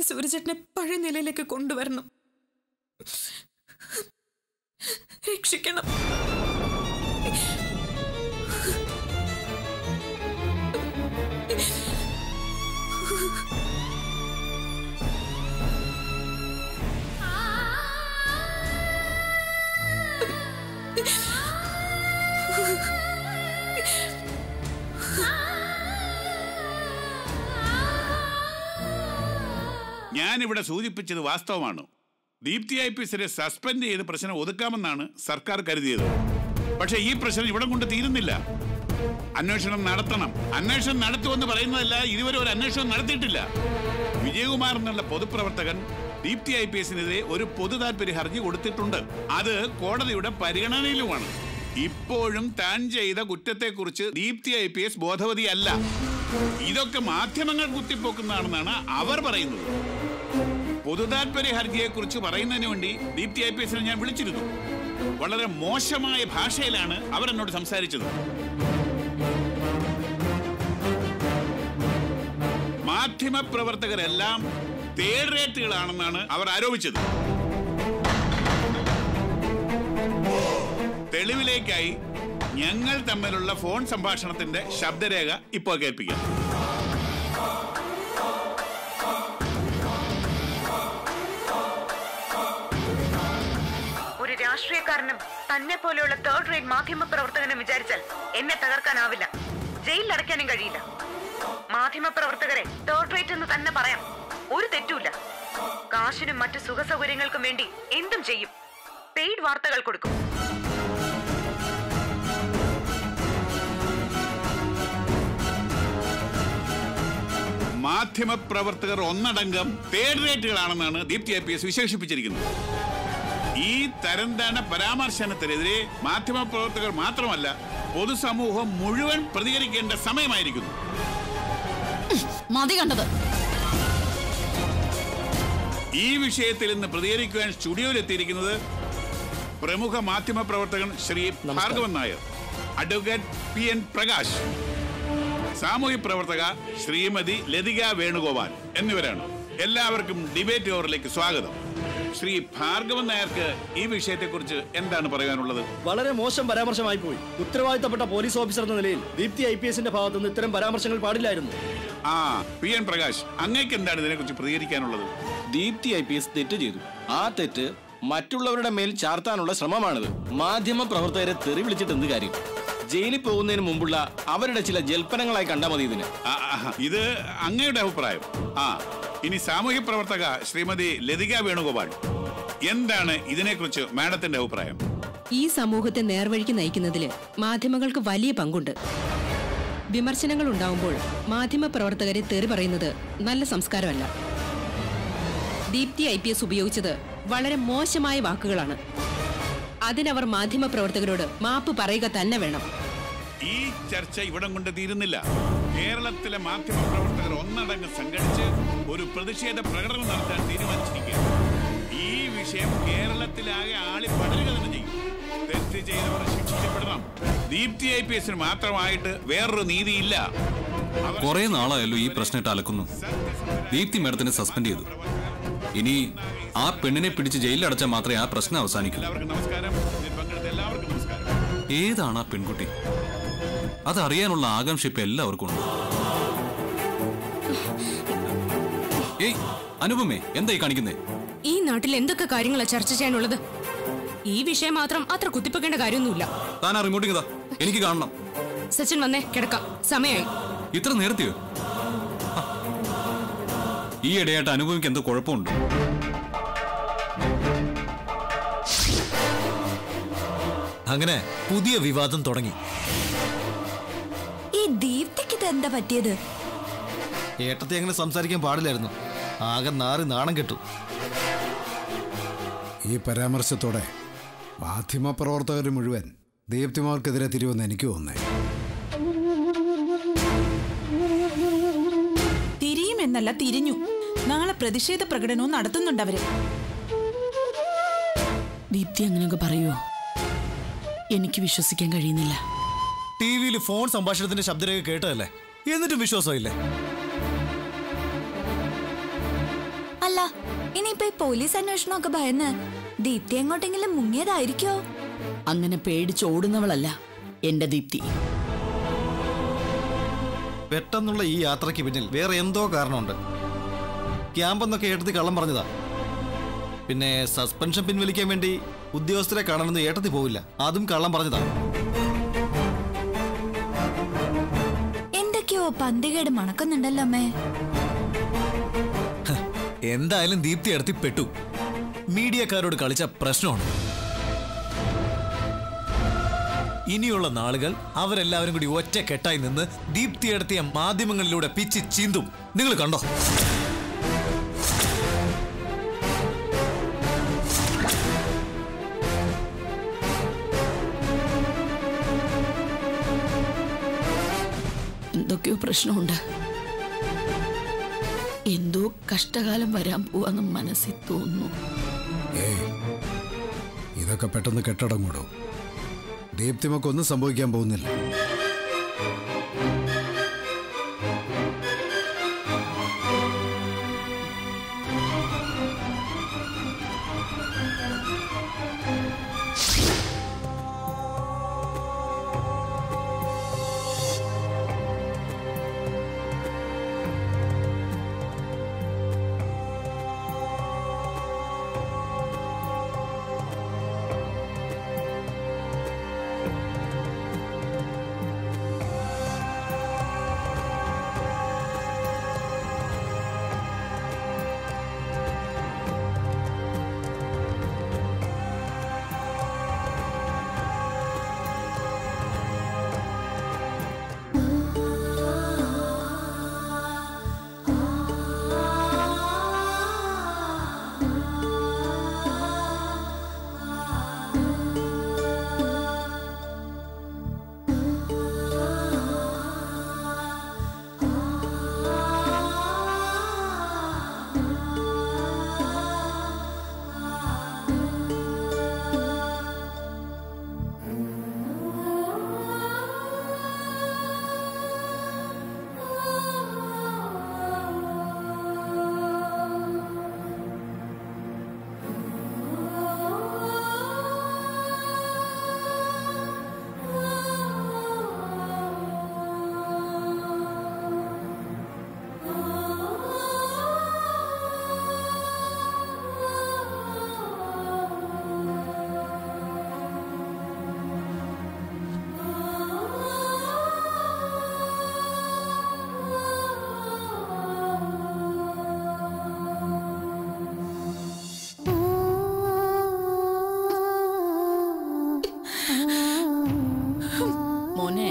സൂര്യചേട്ടനെ പഴയ നിലയിലേക്ക് കൊണ്ടുവരണം രക്ഷിക്കണം ഞാനിവിടെ സൂചിപ്പിച്ചത് വാസ്തവമാണ് ദീപ്തി ഐ പി എസിനെ സസ്പെൻഡ് ചെയ്ത് പ്രശ്നം ഒതുക്കാമെന്നാണ് സർക്കാർ കരുതിയത് പക്ഷേ ഈ പ്രശ്നം ഇവിടെ കൊണ്ട് തീരുന്നില്ല അന്വേഷണം നടത്തണം അന്വേഷണം നടത്തുമെന്ന് പറയുന്നതല്ല ഇതുവരെ ഒരു അന്വേഷണം നടത്തിയിട്ടില്ല വിജയകുമാർ എന്നുള്ള പൊതുപ്രവർത്തകൻ ദീപ്തി ഐ പി എസിനെതിരെ ഒരു പൊതു താല്പര്യ ഹർജി കൊടുത്തിട്ടുണ്ട് അത് കോടതിയുടെ പരിഗണനയിലുമാണ് ഇപ്പോഴും താൻ ചെയ്ത കുറ്റത്തെക്കുറിച്ച് ദീപ്തി ഐ പി എസ് ബോധവതിയല്ല ഇതൊക്കെ മാധ്യമങ്ങൾ കുത്തിപ്പോക്കുന്നതാണെന്നാണ് അവർ പറയുന്നത് പൊതുതാൽപര്യ ഹർജിയെ കുറിച്ച് പറയുന്നതിന് വേണ്ടി ദീപ്തി ഐ പി എസിനെ ഞാൻ വിളിച്ചിരുന്നു വളരെ മോശമായ ഭാഷയിലാണ് അവർ എന്നോട് സംസാരിച്ചത് മാധ്യമ പ്രവർത്തകരെല്ലാം തേർഡ് റേറ്റുകളാണെന്നാണ് അവർ ആരോപിച്ചത് തെളിവിലേക്കായി ഞങ്ങൾ തമ്മിലുള്ള ഫോൺ സംഭാഷണത്തിന്റെ ശബ്ദരേഖ ഇപ്പോൾ കേൾപ്പിക്കാം ഒരു രാഷ്ട്രീയക്കാരനും തന്നെ പോലെയുള്ള തേർഡ് റേറ്റ് മാധ്യമ പ്രവർത്തകനും വിചാരിച്ചാൽ എന്നെ തകർക്കാനാവില്ല ജയിലിൽ അടയ്ക്കാനും കഴിയില്ല മാധ്യമ പ്രവർത്തകരെ തേർഡ് റേറ്റ് എന്ന് തന്നെ പറയാം ഒരു തെറ്റുമില്ല കാശിനും മറ്റു സുഖ സൗകര്യങ്ങൾക്കും വേണ്ടി എന്തും ചെയ്യും പെയ്ഡ് വാർത്തകൾ കൊടുക്കും മാധ്യമ പ്രവർത്തകർ ഒന്നടങ്കം തേർഡ് റേറ്റുകളാണെന്നാണ് ദീപ്തി ഐ പി എസ് വിശേഷിപ്പിച്ചിരിക്കുന്നത് ഈ തരംതാണ പരാമർശനത്തിനെതിരെ മാധ്യമ പ്രവർത്തകർ മാത്രമല്ല പൊതുസമൂഹം മുഴുവൻ പ്രതികരിക്കേണ്ട സമയമായിരിക്കുന്നു മതി കണ്ടത് ഈ വിഷയത്തിൽ ഇന്ന് പ്രതികരിക്കുവാൻ സ്റ്റുഡിയോയിലെത്തിയിരിക്കുന്നത് പ്രമുഖ മാധ്യമ പ്രവർത്തകൻ Shri Bhargavan Nair advocate P N Prakash സാമൂഹ്യ പ്രവർത്തക ശ്രീമതി ലതിക വേണുഗോപാൽ എന്നിവരാണ് എല്ലാവർക്കും ഡിബേറ്റ് ഓവറിലേക്ക് സ്വാഗതം ശ്രീ ഭാർഗവൻ നായർക്ക് ഈ വിഷയത്തെക്കുറിച്ച് എന്താണ് പറയാനുള്ളത് വളരെ മോശം പരാമർശമായി പോയി ഉത്തരവാദിത്തപ്പെട്ട പോലീസ് ഓഫീസർ എന്ന നിലയിൽ ദീപ്തി ഐ പി എസിന്റെ ഭാഗത്തുനിന്ന് ഇത്തരം പരാമർശങ്ങൾ പാടില്ലായിരുന്നു ആ പി എൻ പ്രകാശ് അങ്ങേക്ക് എന്താണ് ഇതിനെക്കുറിച്ച് പ്രതികരിക്കാനുള്ളത് ദീപ്തി ഐ പി എസ് തെറ്റ് ചെയ്തു ആ തെറ്റ് മറ്റുള്ളവരുടെ മേൽ ചാർത്താനുള്ള ശ്രമമാണിത് മാധ്യമ പ്രവർത്തകരെ തെറി വിളിച്ചിട്ട് എന്ത് കാര്യം ജയിലിൽ പോകുന്നതിന് മുമ്പുള്ള അവരുടെ ചില ജൽപ്പനങ്ങളായി കണ്ടാൽ മതി ഇതിന് ആ, ആ, ഇത് അങ്ങയുടെ അഭിപ്രായം ആ ഇനി സാമൂഹ്യ പ്രവർത്തക ശ്രീമതി ലതിക വേണുഗോപാൽ എന്താണ് ഇതിനെക്കുറിച്ച് മാഡത്തിന്റെ അഭിപ്രായം ഈ സമൂഹത്തെ നേർവഴിക്ക് നയിക്കുന്നതില് മാധ്യമങ്ങൾക്ക് വലിയ പങ്കുണ്ട് വിമർശനങ്ങൾ ഉണ്ടാവുമ്പോൾ മാധ്യമ പ്രവർത്തകരെ തെറി പറയുന്നത് നല്ല സംസ്കാരമല്ല ദീപ്തി ഐ പി എസ് ഉപയോഗിച്ചത് വളരെ മോശമായ വാക്കുകളാണ് അതിനവർ മാധ്യമ പ്രവർത്തകരോട് മാപ്പ് പറയുക തന്നെ വേണം ഈ ചർച്ച ഇവിടം കൊണ്ട് തീരുന്നില്ല കേരളത്തിലെ മാധ്യമ പ്രവർത്തകർ ഒന്നടങ്കം സംഘടിച്ച് ഒരു പ്രതിഷേധ പ്രകടനം നടത്താൻ തീരുമാനിച്ചിരിക്കുകയാണ് ഈ വിഷയം കേരളത്തിലാകെ ആളി പടരുക തന്നെ ചെയ്യും തെറ്റ് ചെയ്തവർ ശിക്ഷിക്കപ്പെടണം ദീപ്തി ഐ പി എസിന് മാത്രമായിട്ട് വേറൊരു നീതിയില്ല അവർ കുറെ നാളായല്ലോ ഈ പ്രശ്നമായിട്ട് അലക്കുന്നു ദീപ്തി മേഡത്തിനെ സസ്പെൻഡ് ചെയ്തു ഇനി ആ പെണ്ണിനെ പിടിച്ച് ജയിലിൽ അടച്ചാൽ മാത്രമേ ആ പ്രശ്നം അവസാനിക്കൂ എല്ലാവർക്കും നമസ്കാരം ഇതിൽ പങ്കെടുത്ത എല്ലാവർക്കും നമസ്കാരം ഏതാണ് ആ പെൺകുട്ടി അതറിയാനുള്ള ആകാംക്ഷ ഇപ്പൊ എല്ലാവർക്കും ഉണ്ട് ഏയ് അനുപമേ എന്തായി കാണിക്കുന്നേ ഈ നാട്ടിൽ എന്തൊക്കെ കാര്യങ്ങളാ ചർച്ച ചെയ്യാനുള്ളത് ഈ വിഷയം മാത്രം അത്ര കുത്തിപ്പൊക്കേണ്ട കാര്യമൊന്നുമില്ല താൻ ആ റിമോട്ടിങ് ഇതാ എനിക്ക് കാണണം സച്ചിൻ വന്നേ കിടക്കാം സമയമായി ഇത്ര നേരത്തെയോ ആ. ഈ ഇടയായിട്ട് അനുഭവിക്ക് എന്തോ കുഴപ്പമുണ്ട് അങ്ങനെ പുതിയ വിവാദം തുടങ്ങി ഈ ദീപ്തിക്ക് ഇത് എന്താ പറ്റിയത് ഏട്ടത്തെ അങ്ങനെ സംസാരിക്കാൻ പാടില്ലായിരുന്നു ആകെ നാറി നാണം കെട്ടു ഈ പരാമർശത്തോടെ മാധ്യമപ്രവർത്തകർ മുഴുവൻ ദീപ്തിമാർക്കെതിരെ തിരിവെന്ന് എനിക്ക് തോന്നേ തിരിയുമെന്നല്ല തിരിഞ്ഞു നാളെ പ്രതിഷേധ പ്രകടനവും നടത്തുന്നുണ്ട് അവര് ദീപ്തി അങ്ങനെയൊക്കെ പറയുമോ എനിക്ക് വിശ്വസിക്കാൻ കഴിയുന്നില്ല ടി വിയിൽ ഫോൺ സംഭാഷണത്തിന്റെ ശബ്ദരേഖ കേട്ടതല്ലേ എന്നിട്ടും വിശ്വാസമില്ലേ ഇനിയിപ്പോ ഈ പോലീസ് അന്വേഷണമൊക്കെ ഭയന്ന് ദീപ്തി എങ്ങോട്ടെങ്കിലും മുങ്ങിയതായിരിക്കോ അങ്ങനെ പേടിച്ചോടുന്നവളല്ല എന്റെ ദീപ്തി പെട്ടെന്നുള്ള ഈ യാത്രയ്ക്ക് പിന്നിൽ വേറെ എന്തോ കാരണമുണ്ട് ക്യാമ്പെന്നൊക്കെ ഏട്ടത്തി കള്ളം പറഞ്ഞതാ പിന്നെ സസ്പെൻഷൻ പിൻവലിക്കാൻ വേണ്ടി ഉദ്യോഗസ്ഥരെ കാണണമെന്ന് ഏട്ടത്തി പോവില്ല അതും കള്ളം പറഞ്ഞതാ എന്തൊക്കെയോ പന്തികേട് മണക്കുന്നുണ്ടല്ലോ അമ്മേ എന്തായാലും ദീപ്തി അടുത്തി പെട്ടു മീഡിയക്കാരോട് കളിച്ച പ്രശ്നമാണ് ഇനിയുള്ള നാളുകൾ അവരെല്ലാവരും കൂടി ഒറ്റക്കെട്ടായി നിന്ന് ദീപ്തി നടത്തിയ മാധ്യമങ്ങളിലൂടെ പിച്ച് ചീന്തും നിങ്ങൾ കണ്ടോ എന്തൊക്കെയോ പ്രശ്നമുണ്ട് എന്തോ കഷ്ടകാലം വരാൻ പോവാന്ന് മനസ്സിൽ തോന്നുന്നു ഏയ് ഇതൊക്കെ പെട്ടെന്ന് കെട്ടടങ്ങൂടോ ദീപ്തിമക്കൊന്നും സംഭവിക്കാൻ പോകുന്നില്ല മോനെ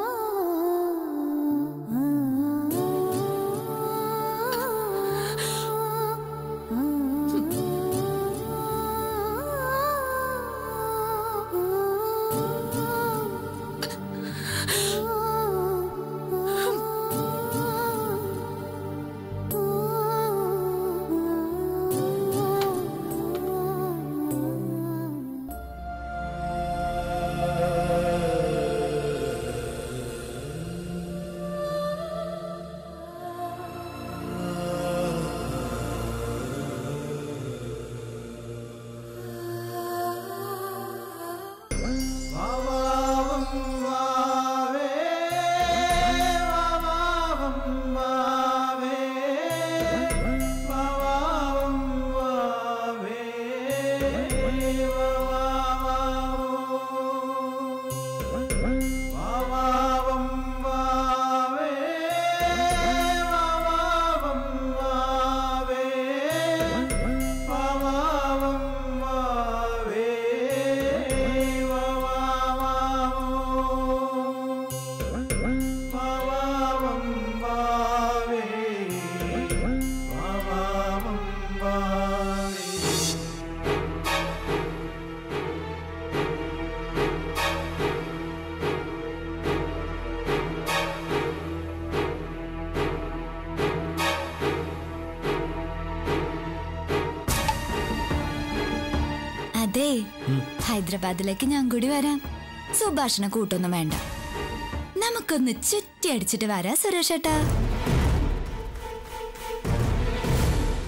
അതെ ഹൈദരാബാദിലേക്ക് ഞാൻ കൂടി വരാം സുഭാഷിനെ കൂട്ടൊന്നും വേണ്ട നമുക്കൊന്ന് ചുറ്റി അടിച്ചിട്ട് വരാം സുരേഷ് ഏട്ടാ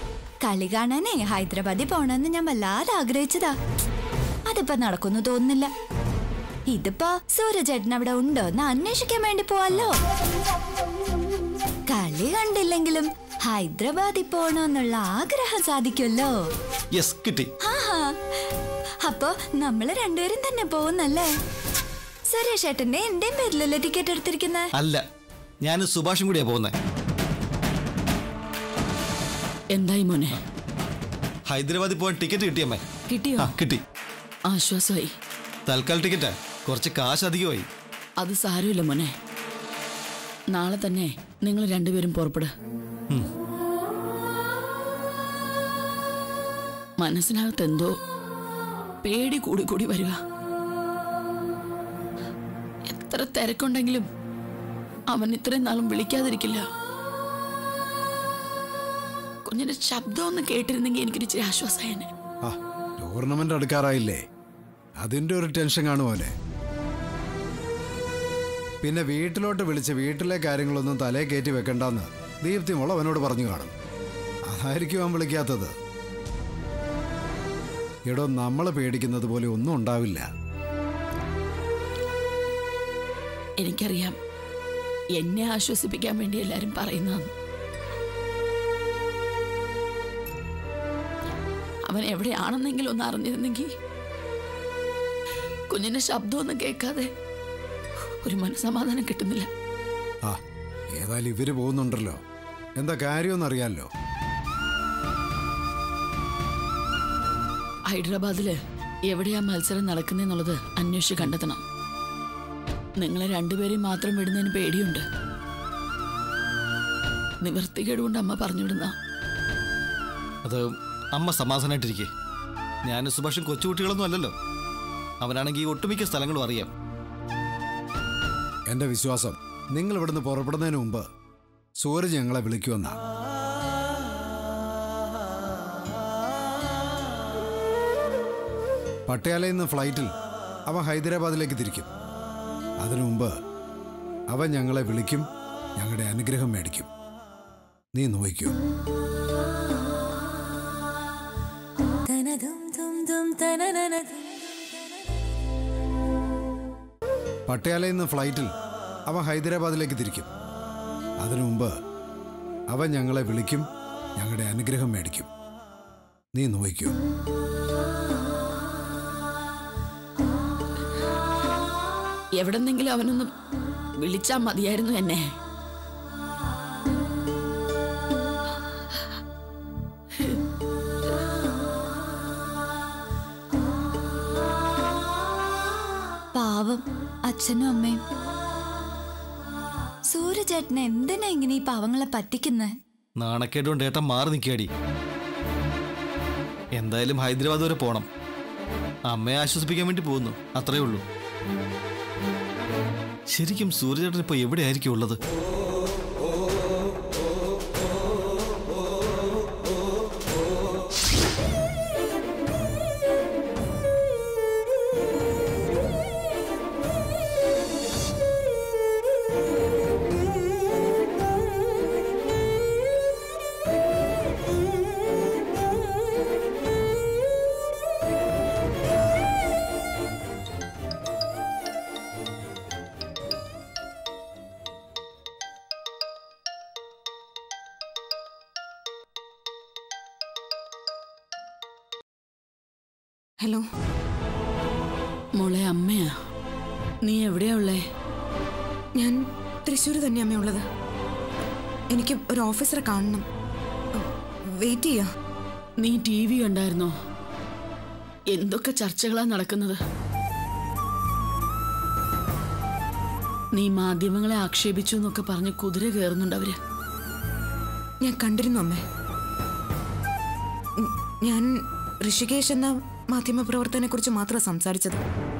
കളി കാണാനേ ഹൈദരാബാദിൽ പോണെന്ന് ഞാൻ വല്ലാതെ ആഗ്രഹിച്ചതാ അതിപ്പോ നടക്കുന്നു തോന്നുന്നില്ല ഇതിപ്പോ സൂര്യചേട്ടൻ അവിടെ ഉണ്ടോ എന്ന് അന്വേഷിക്കാൻ വേണ്ടി പോവല്ലോ കളി കണ്ടില്ലെങ്കിലും ഹൈദരാബാദിൽ പോണോന്നുള്ള ആഗ്രഹം സാധിക്കുമല്ലോ യെസ് കിട്ടി ആഹാ. അപ്പൊ നമ്മള് രണ്ടുപേരും തന്നെ പോകുന്നല്ലേ സുരേഷ് ഏട്ടന്റെ എന്റെയും പേരിലല്ലേ ടിക്കറ്റ് എടുത്തിരിക്കുന്നത് അല്ല ഞാൻ സുഭാഷും കൂടിയാ പോകുന്നത് എന്തായി മോനെ ഹൈദരാബാദിൽ പോകാൻ ടിക്കറ്റ് കിട്ടിയമ്മേ കിട്ടിയോ ആ കിട്ടി ആശ്വാസമായി തൽക്കാല ടിക്കറ്റാ കുറച്ച് കാശ് അധികമായി അത് സാരമില്ല മോനെ നാളെ തന്നെ നിങ്ങൾ രണ്ടുപേരും പുറപ്പെടുക ഉം. മനസ്സിനകത്ത് എന്തോ പേടി കൂടി കൂടി വരിക എത്ര തിരക്കുണ്ടെങ്കിലും അവൻ ഇത്രയും നാളും വിളിക്കാതിരിക്കില്ല കുഞ്ഞിന്റെ ശബ്ദം ഒന്ന് കേട്ടിരുന്നെങ്കിൽ എനിക്കൊരു ഇച്ചിരി ആശ്വാസമായേനെ ആ ടൂർണമെന്റ് അടുക്കാറായില്ലേ അതിന്റെ ഒരു ടെൻഷൻ കാണുമോനെ പിന്നെ വീട്ടിലോട്ട് വിളിച്ച് വീട്ടിലെ കാര്യങ്ങളൊന്നും തലേ കയറ്റി വെക്കണ്ടെന്ന് ദീപ്തി മോൾ അവനോട് പറഞ്ഞു കാണും അതായിരിക്കും അവൻ വിളിക്കാത്തത് എടോ നമ്മൾ പേടിക്കുന്നത് പോലെ ഒന്നും ഉണ്ടാവില്ല എനിക്കറിയാം എന്നെ ആശ്വസിപ്പിക്കാൻ വേണ്ടി എല്ലാരും പറയുന്നതാണ് അവൻ എവിടെയാണെന്നെങ്കിലും ഒന്ന് അറിഞ്ഞിരുന്നെങ്കിൽ കുഞ്ഞിന്റെ ശബ്ദമൊന്നും കേൾക്കാതെ ഒരു മനസ്സമാധാനം കിട്ടുന്നില്ല ആ ഏതായാലും ഇവര് പോകുന്നുണ്ടല്ലോ എന്താ കാര്യമെന്നറിയാലോ ഹൈദരാബാദില് എവിടെയാ മത്സരം നടക്കുന്നതെന്നുള്ളത് അന്വേഷിച്ച് കണ്ടെത്തണം നിങ്ങളെ രണ്ടുപേരെയും മാത്രം വിടുന്നതിന് പേടിയുണ്ട് നിവർത്തികേട് കൊണ്ട് അമ്മ പറഞ്ഞുവിടുന്ന അത് അമ്മ സമാധാനമായിട്ടിരിക്കേ ഞാൻ സുഭാഷും കൊച്ചുകുട്ടികളൊന്നും അല്ലല്ലോ അവനാണെങ്കിൽ ഈ ഒട്ടുമിക്ക സ്ഥലങ്ങളും അറിയാം എന്റെ വിശ്വാസം നിങ്ങൾ ഇവിടുന്ന് പുറപ്പെടുന്നതിന് മുമ്പ് സൂരജ് ഞങ്ങളെ വിളിക്കുമെന്നാ പട്യാലയിൽ നിന്ന് ഫ്ലൈറ്റിൽ അവൻ ഹൈദരാബാദിലേക്ക് തിരിക്കും അതിനു മുമ്പ് അവൻ ഞങ്ങളെ വിളിക്കും ഞങ്ങളുടെ അനുഗ്രഹം മേടിക്കും നീ നോക്കൂ പട്യാലയിൽ നിന്ന് ഫ്ലൈറ്റിൽ അവൻ ഹൈദരാബാദിലേക്ക് തിരിക്കും അതിനു മുമ്പ് അവൻ ഞങ്ങളെ വിളിക്കും ഞങ്ങളുടെ അനുഗ്രഹം മേടിക്കും നീ നോക്കൂ എവിടെന്നെങ്കിലും അവനൊന്ന് വിളിച്ചാൽ മതിയായിരുന്നു എന്നെ പാവം അച്ഛനും അമ്മയും സൂര്യചേട്ടനെ എന്തിനാ ഇങ്ങനെ ഈ പാവങ്ങളെ പറ്റിക്കുന്നേ നാണക്കേട് കൊണ്ട് ഏട്ടൻ മാറി നിൽക്കാടി എന്തായാലും ഹൈദരാബാദ് വരെ പോണം അമ്മയെ ആശ്വസിപ്പിക്കാൻ വേണ്ടി പോകുന്നു അത്രേ ഉള്ളൂ ശരിക്കും സൂര്യചേട്ടൻ ഇപ്പൊ എവിടെയായിരിക്കും ഉള്ളത് ഹലോ മോളെ അമ്മയാ നീ എവിടെയാ ഉള്ളേ ഞാൻ തൃശ്ശൂർ തന്നെ അമ്മയുള്ളത് എനിക്ക് ഒരു ഓഫീസറെ കാണണം വെയിറ്റ് ചെയ്യാ നീ ടി വി കണ്ടായിരുന്നോ എന്തൊക്കെ ചർച്ചകളാ നടക്കുന്നത് നീ മാധ്യമങ്ങളെ ആക്ഷേപിച്ചു എന്നൊക്കെ പറഞ്ഞ് കുതിര കയറുന്നുണ്ട് അവര് ഞാൻ കണ്ടിരുന്നു അമ്മേ ഉം, ഞാൻ ഋഷികേഷ് എന്ന മാധ്യമപ്രവർത്തകനെ കുറിച്ച് മാത്രം സംസാരിച്ചത്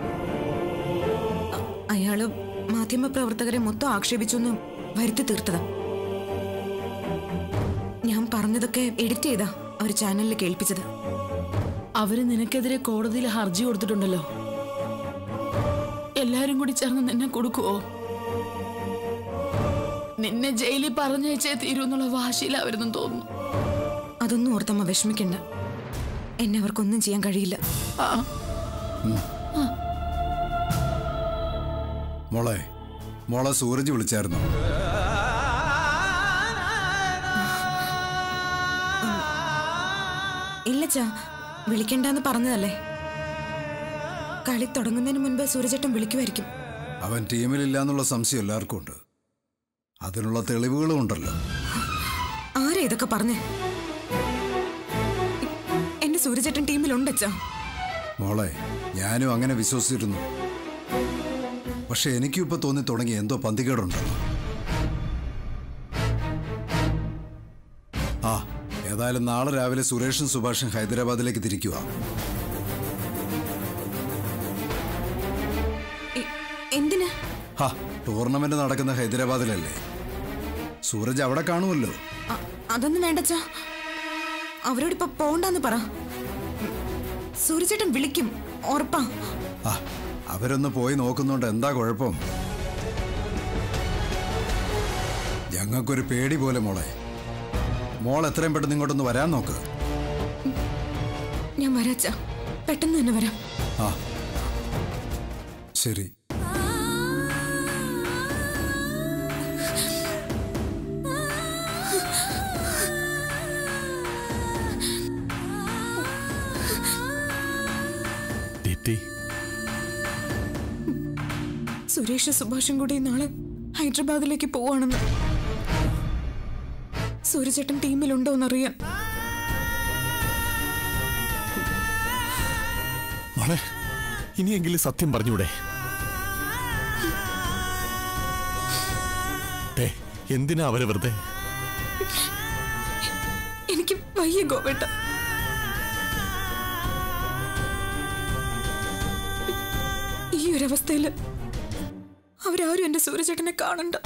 അ- അയാള് മാധ്യമപ്രവർത്തകരെ മൊത്തം ആക്ഷേപിച്ചു എന്ന് വരുത്തി തീർത്തതാ ഞാൻ പറഞ്ഞതൊക്കെ എഡിറ്റ് ചെയ്താ അവർ ചാനലിൽ കേൾപ്പിച്ചത് അവര് നിനക്കെതിരെ കോടതിയിൽ ഹർജി കൊടുത്തിട്ടുണ്ടല്ലോ എല്ലാരും കൂടി ചേർന്ന് നിന്നെ കൊടുക്കുവോ നിന്നെ ജയിലിൽ പറഞ്ഞയച്ചേ തീരൂ എന്നുള്ള വാശിയിലാവരുന്നും തോന്നുന്നു അതൊന്നും ഓർത്തമ്മ വിഷമിക്കണ്ട എന്നെ അവർക്കൊന്നും ചെയ്യാൻ കഴിയില്ല മോളെ മോളെ സൂരജ് വിളിച്ചായിരുന്നു ഇല്ലച്ചാ വിളിക്കണ്ടെന്ന് പറഞ്ഞതല്ലേ കളി തുടങ്ങുന്നതിന് മുൻപ് സൂരജേട്ടൻ വിളിക്കുമായിരിക്കും അവൻ ടീമിലില്ല എന്നുള്ള സംശയം എല്ലാവർക്കും ഉണ്ട് അതിനുള്ള തെളിവുകളും ഉണ്ടല്ലോ ആരാ ഇതൊക്കെ പറഞ്ഞേ എന്റെ സൂരജേട്ടൻ ടീമിലുണ്ടച്ചാ മോളെ ഞാനും അങ്ങനെ വിശ്വസിച്ചിരുന്നു പക്ഷെ എനിക്കും ഇപ്പൊ തോന്നി തുടങ്ങി എന്തോ പന്തികേടുണ്ടെന്ന് ആ ഏതായാലും നാളെ രാവിലെ സുരേഷും സുഭാഷും ഹൈദരാബാദിലേക്ക് തിരിക്കുക എന്തിന് ഹാ ടൂർണമെന്റ് നടക്കുന്ന ഹൈദരാബാദിലല്ലേ സൂരജ് അവിടെ കാണുമല്ലോ അ- അതൊന്നും വേണ്ടച്ചാ അവരോടിപ്പോ പോണ്ടെന്ന് പറ സൂരജേട്ടൻ വിളിക്കും ഉറപ്പാ ആ അവരൊന്ന് പോയി നോക്കുന്നുണ്ട് എന്താ കുഴപ്പം ഞങ്ങൾക്കൊരു പേടി പോലെ മോളെ മോൾ എത്രയും പെട്ടെന്ന് ഇങ്ങോട്ടൊന്ന് വരാൻ നോക്ക് ഞാൻ വരാച്ചാ പെട്ടെന്ന് തന്നെ വരാം ആ ശരി ദീപ്തി സുരേഷ് സുഭാഷും കൂടി നാളെ ഹൈദരാബാദിലേക്ക് പോവാണെന്ന് സൂര്യചേട്ടൻ ടീമിലുണ്ടോ എന്നറിയാൻ മോളെ ഇനിയെങ്കിലും സത്യം പറഞ്ഞൂടെ ദേ, എന്തിനാ അവരെ വെറുതെ എനിക്ക് വയ്യ ഗോവേട്ട ഈ ഒരവസ്ഥയില് അവരാരും എന്റെ സൂര്യചേട്ടനെ കാണണ്ട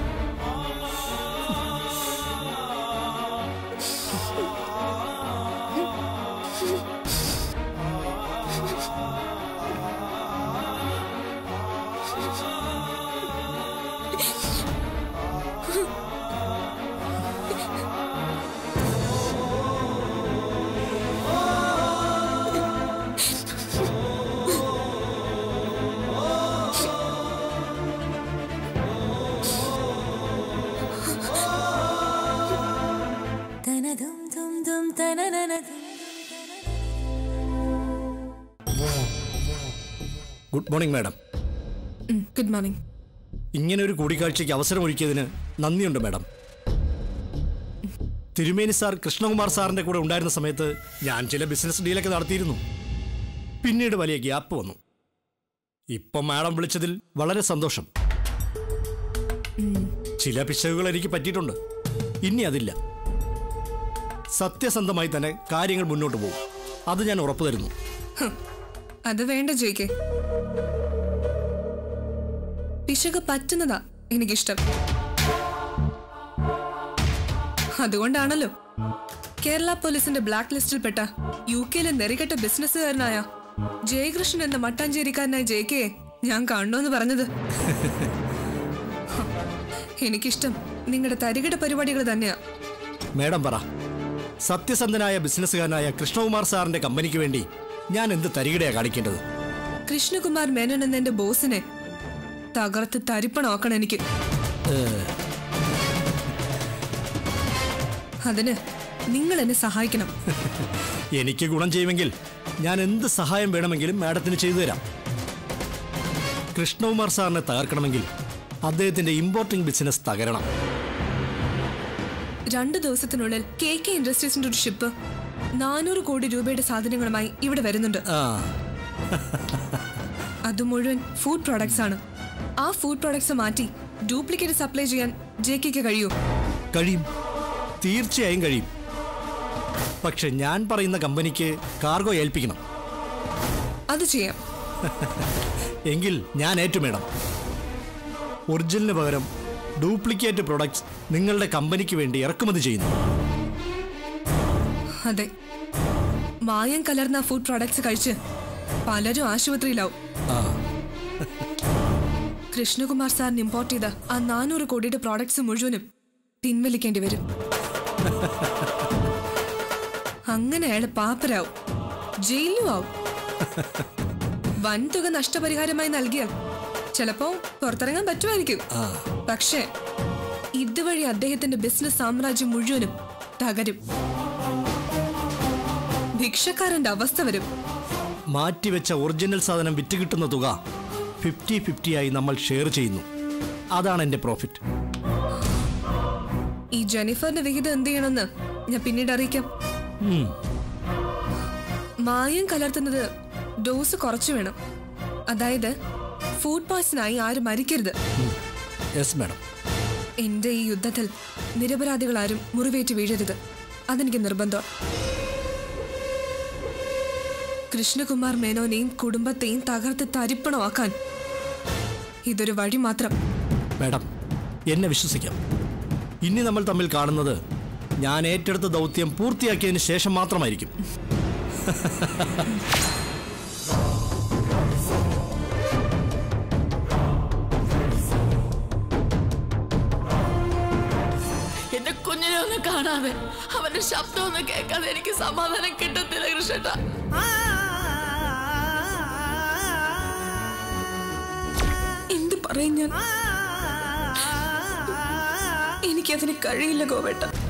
good morning madam good morning ഇങ്ങനെ ഒരു കൂടിക്കാഴ്ചയ്ക്ക് അവസരമൊരുക്കിയതിന് നന്ദിയുണ്ട് മാഡം തിരുമേനി സാർ കൃഷ്ണകുമാർ സാറിന്റെ കൂടെ ഉണ്ടായിരുന്ന സമയത്ത് ഞാൻ ചില ബിസിനസ് ഡീലൊക്കെ നടത്തിയിരുന്നു പിന്നീട് വലിയ ഗ്യാപ്പ് വന്നു ഇപ്പം മാഡം വിളിച്ചതിൽ വളരെ സന്തോഷം ചില പിശകുകൾ എനിക്ക് പറ്റിയിട്ടുണ്ട് ഇനി അതില്ല സത്യസന്ധമായി തന്നെ കാര്യങ്ങൾ മുന്നോട്ട് പോകും അത് ഞാൻ ഉറപ്പു തരുന്നു അത് വേണ്ട ജയിക്ക് പിശക് പറ്റുന്നതാ എനിക്കിഷ്ടം അതുകൊണ്ടാണല്ലോ കേരള പോലീസിന്റെ ബ്ലാക്ക് ലിസ്റ്റിൽപ്പെട്ട യു കെയിലെ നെറികെട്ട ബിസിനസ്സുകാരനായ ജയകൃഷ്ണൻ എന്ന മട്ടാഞ്ചേരിക്കാരനായ ജയിക്കയെ ഞാൻ കാണണമെന്ന് പറഞ്ഞത് എനിക്കിഷ്ടം നിങ്ങളുടെ തരികിട പരിപാടികൾ തന്നെയാ മേഡം പറ സത്യസന്ധനായ ബിസിനസ്സുകാരനായ കൃഷ്ണകുമാർ സാറിന്റെ കമ്പനിക്ക് വേണ്ടി ഞാൻ എന്ത് തരികിടയാ കാണിക്കേണ്ടത് കൃഷ്ണകുമാർ മേനോൻ എന്ന എന്റെ ബോസിനെ തകർത്ത് തരിപ്പണമാക്കണം എനിക്ക് അതിന് നിങ്ങൾ എന്നെ സഹായിക്കണം എനിക്ക് ഗുണം ചെയ്യുമെങ്കിൽ ഞാൻ എന്ത് സഹായം വേണമെങ്കിലും മാഡത്തിന് ചെയ്തു തരാം കൃഷ്ണകുമാർ സാറിനെ തകർക്കണമെങ്കിൽ അദ്ദേഹത്തിന്റെ ഇമ്പോർട്ടിംഗ് ബിസിനസ് തകരണം രണ്ടു ദിവസത്തിനുള്ളിൽ കെ കെ ഇൻഡസ്ട്രീസിന്റെ ഒരു ഷിപ്പ് നാനൂറ് കോടി രൂപയുടെ സാധനങ്ങളുമായി ഇവിടെ വരുന്നുണ്ട് ആ അത് മുഴുവൻ ഫുഡ് പ്രോഡക്ട്സ് ആണ് ആ ഫുഡ് പ്രോഡക്ട്സ് മാറ്റി ഡ്യൂപ്ലിക്കേറ്റ് സപ്ലൈ ചെയ്യാൻ ജെ കെക്ക് കഴിയൂ കഴിയും തീർച്ചയായും കഴിയും പക്ഷെ ഞാൻ പറയുന്ന കമ്പനിക്ക് കാർഗോ ഏൽപ്പിക്കണം അത് ചെയ്യാം എങ്കിൽ ഞാൻ ഏറ്റു മേഡം ഒറിജിനലിന് പകരം ഡ്യൂപ്ലിക്കേറ്റ് പ്രൊഡക്ട്സ് നിങ്ങളുടെ കമ്പനിക്ക് വേണ്ടി ഇറക്കുമതി ചെയ്യുന്നു അതെ മായം കലർന്ന ഫുഡ് പ്രോഡക്ട്സ് കഴിച്ച് പലരും ആശുപത്രിയിലാവും ആ കൃഷ്ണകുമാർ സാറിന് ഇമ്പോർട്ട് ചെയ്ത ആ നാനൂറ് കോടിയുടെ പ്രോഡക്ട്സ് മുഴുവനും പിൻവലിക്കേണ്ടി വരും അങ്ങനെ അയാൾ പാപ്പരാവും ജയിലിലും ആവും വൻതുക നഷ്ടപരിഹാരമായി നൽകിയാൽ ചിലപ്പോ പുറത്തിറങ്ങാൻ പറ്റുമായിരിക്കും പക്ഷേ ഇതുവഴി അദ്ദേഹത്തിന്റെ ബിസിനസ് സാമ്രാജ്യം മുഴുവനും തകരും ഭിക്ഷക്കാരന്റെ അവസ്ഥ വരും മാറ്റിവെച്ച ഒറിജിനൽ സാധനം വിറ്റ് കിട്ടുന്ന തുക ഫിഫ്റ്റി ഫിഫ്റ്റിയായി നമ്മൾ ഷെയർ ചെയ്യുന്നു അതാണ് എൻ്റെ പ്രോഫിറ്റ് ഈ ജെനിഫറിന്റെ വിഹിതം എന്ത് ചെയ്യണമെന്ന് ഞാൻ പിന്നീട് അറിയിക്കാം മായം കലർത്തുന്നത് ഡോസ് കുറച്ചു വേണം അതായത് ഫുഡ് പോയ്സണായി ആരും മരിക്കരുത് യെസ് മാഡം എന്റെ ഈ യുദ്ധത്തിൽ നിരപരാധികൾ ആരും മുറിവേറ്റ് വീഴരുത് അതെനിക്ക് നിർബന്ധം കൃഷ്ണകുമാർ മേനോനെയും കുടുംബത്തെയും തകർത്ത് തരിപ്പണമാക്കാൻ ഇതൊരു വഴി മാത്രം മാഡം എന്നെ വിശ്വസിക്കാം ഇനി നമ്മൾ തമ്മിൽ കാണുന്നത് ഞാൻ ഏറ്റെടുത്ത ദൗത്യം പൂർത്തിയാക്കിയതിന് ശേഷം മാത്രമായിരിക്കും എന്റെ കുഞ്ഞിനെ ഒന്ന് കാണാതെ അവന്റെ ശബ്ദം ഒന്ന് കേൾക്കാതെ എനിക്ക് സമാധാനം കിട്ടത്തില്ല കൃഷ്ണ എന്ത് പറയും ഞാൻ എനിക്കതിന് കഴിയില്ല ഗോവേട്ട